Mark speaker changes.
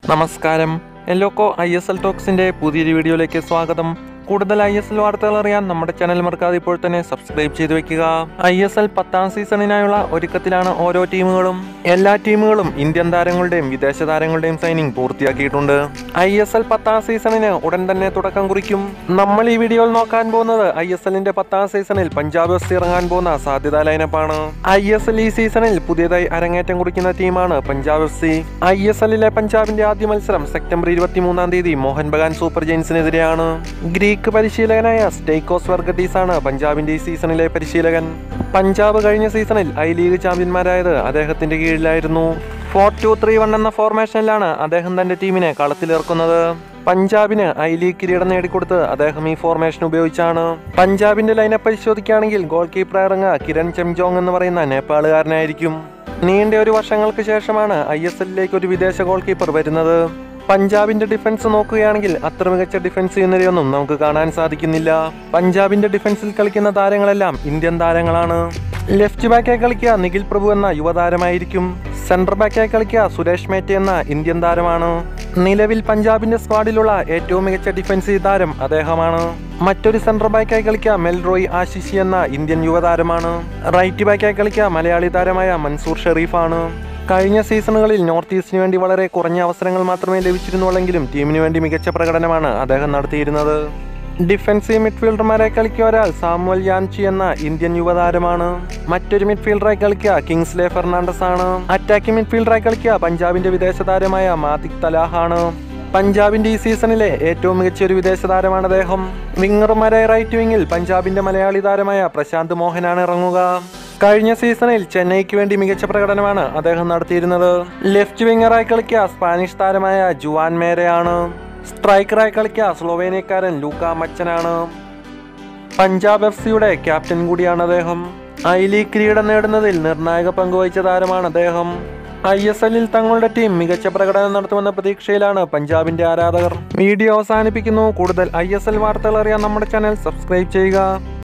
Speaker 1: നമസ്കാരം എല്ലോക്കോ I S L ടോക്സിന്റെ പുതിയൊരു വീഡിയോയിലേക്ക് സ്വാഗതം കൂടുതൽ ഐ എസ് എൽ വാർത്തകൾ അറിയാൻ നമ്മുടെ ചാനൽ മറക്കാതെ ഇപ്പോൾ തന്നെ സബ്സ്ക്രൈബ് ചെയ്തു വെക്കുക ഐ എസ് എൽ പത്താം സീസണിനായുള്ള ഒരുക്കത്തിലാണ് ഓരോ ടീമുകളും എല്ലാ ടീമുകളും ഇന്ത്യൻ താരങ്ങളുടെയും വിദേശ താരങ്ങളുടെയും സൈനിങ് പൂർത്തിയാക്കിയിട്ടുണ്ട് ഐ എസ് എൽ പത്താം സീസണിന് ഉടൻ തന്നെ തുടക്കം കുറിക്കും നമ്മൾ ഈ വീഡിയോയിൽ നോക്കാൻ പോകുന്നത് ഐ എസ് എല്ലിന്റെ പത്താം സീസണിൽ പഞ്ചാബ് എഫ് സി ഇറങ്ങാൻ പോകുന്ന സാധ്യതാ ലൈനപ്പാണ് ഐ എസ് എൽ ഈ സീസണിൽ പുതിയതായി അരങ്ങേറ്റം കുറിക്കുന്ന ടീമാണ് Punjab F C I S എല്ലിലെ പഞ്ചാബിന്റെ ആദ്യ മത്സരം സെപ്റ്റംബർ ഇരുപത്തിമൂന്നാം തീയതി മോഹൻ ബഗാൻ സൂപ്പർ ജെയിൻസിനെതിരെയാണ് ഗ്രീക്ക് പരിശീലകനായ സ്റ്റേക്കോസ് വർഗട്ടീസ് ആണ് പഞ്ചാബിന്റെ ഈ സീസണിലെ പരിശീലകൻ പഞ്ചാബ് കഴിഞ്ഞ സീസണിൽ ഐ ലീഗ് ചാമ്പ്യന്മാരായത് അദ്ദേഹത്തിന്റെ കീഴിലായിരുന്നു ഫോർ ടു ത്രീ വൺ എന്ന ഫോർമേഷനിലാണ് അദ്ദേഹം തന്റെ ടീമിനെ കളത്തിലിറക്കുന്നത് പഞ്ചാബിന് ഐ ലീഗ് കിരീടം നേടിക്കൊടുത്ത് അദ്ദേഹം ഈ ഫോർമേഷൻ ഉപയോഗിച്ചാണ് പഞ്ചാബിന്റെ ലൈനപ്പ് പരിശോധിക്കുകയാണെങ്കിൽ ഗോൾ കീപ്പർ ഇറങ്ങുക കിരൺ ചെംജോങ് എന്ന് പറയുന്ന നേപ്പാളുകാരനായിരിക്കും നീണ്ട ഒരു വർഷങ്ങൾക്ക് ശേഷമാണ് ഐ എസ് എല്ലിലേക്ക് ഒരു വിദേശ ഗോൾ കീപ്പർ വരുന്നത് പഞ്ചാബിന്റെ ഡിഫൻസ് നോക്കുകയാണെങ്കിൽ അത്ര മികച്ച ഡിഫൻസ് എന്നൊന്നും നമുക്ക് കാണാൻ സാധിക്കുന്നില്ല പഞ്ചാബിന്റെ ഡിഫൻസിൽ കളിക്കുന്ന താരങ്ങളെല്ലാം ഇന്ത്യൻ താരങ്ങളാണ് ലെഫ്റ്റ് ബാക്കായി കളിക്കുക നിഖിൽ പ്രഭു എന്ന യുവതാരമായിരിക്കും സെൻട്രൽ ബാക്കായി കളിക്കുക സുരേഷ് മേറ്റ് എന്ന ഇന്ത്യൻ താരമാണ് നിലവിൽ പഞ്ചാബിന്റെ സ്ക്വാഡിലുള്ള ഏറ്റവും മികച്ച ഡിഫൻസീവ് താരം അദ്ദേഹമാണ് മറ്റൊരു സെൻട്രൽ ബാക്കായി കളിക്കുക മെൽറോയ് ആശിഷി എന്ന ഇന്ത്യൻ യുവതാരമാണ് റൈറ്റ് ബാക്കായി കളിക്കുക മലയാളി താരമായ മൻസൂർ ഷെറീഫാണ് കഴിഞ്ഞ സീസണുകളിൽ നോർത്ത് ഈസ്റ്റിന് വേണ്ടി വളരെ കുറഞ്ഞ അവസരങ്ങൾ മാത്രമേ ലഭിച്ചിരുന്നുള്ളെങ്കിലും ടീമിന് വേണ്ടി മികച്ച പ്രകടനമാണ് അദ്ദേഹം നടത്തിയിരുന്നത് ഡിഫൻസീവ് മിഡ്ഫീൽഡർമാരെ കളിക്കുക ഒരാൾ സാമുവൽ യാൻചി എന്ന ഇന്ത്യൻ യുവതാരമാണ് മറ്റൊരു മിഡ്ഫീൽഡറായി കളിക്കുക കിങ്സ്ലെ ഫെർണാണ്ടസ് ആണ് അറ്റാക്കിംഗ് മിഡ്ഫീൽഡറായി കളിക്കുക പഞ്ചാബിന്റെ വിദേശ താരമായ മാതിക് തലാഹാണ് പഞ്ചാബിന്റെ ഈ സീസണിലെ ഏറ്റവും മികച്ച ഒരു വിദേശ താരമാണ് അദ്ദേഹം വിങ്ങറുമാരായ റൈറ്റ് വിങ്ങിൽ പഞ്ചാബിന്റെ മലയാളി താരമായ പ്രശാന്ത് മോഹനാണ് ഇറങ്ങുക കഴിഞ്ഞ സീസണിൽ ചെന്നൈക്ക് വേണ്ടി മികച്ച പ്രകടനമാണ് അദ്ദേഹം നടത്തിയിരുന്നത് ലെഫ്റ്റ് വിങ്ങറായി കളിക്കുക സ്പാനിഷ് താരമായ ജുവാൻ മേരയാണ് സ്ട്രൈക്കറായി കളിക്കുക സ്ലോവേനിയക്കാരൻ ലൂക്ക മച്ചനാണ് പഞ്ചാബ് എഫ് സിയുടെ ക്യാപ്റ്റൻ കൂടിയാണ് അദ്ദേഹം ഐ ലീഗ് കിരീടം നേടുന്നതിൽ നിർണായക പങ്കുവഹിച്ച താരമാണ് അദ്ദേഹം ഐ എസ് എല്ലിൽ തങ്ങളുടെ ടീം മികച്ച പ്രകടനം നടത്തുമെന്ന പ്രതീക്ഷയിലാണ് പഞ്ചാബിന്റെ ആരാധകർ വീഡിയോ അവസാനിപ്പിക്കുന്നു കൂടുതൽ ഐ എസ് എൽ വാർത്തകൾ അറിയാൻ നമ്മുടെ ചാനൽ സബ്സ്ക്രൈബ് ചെയ്യുക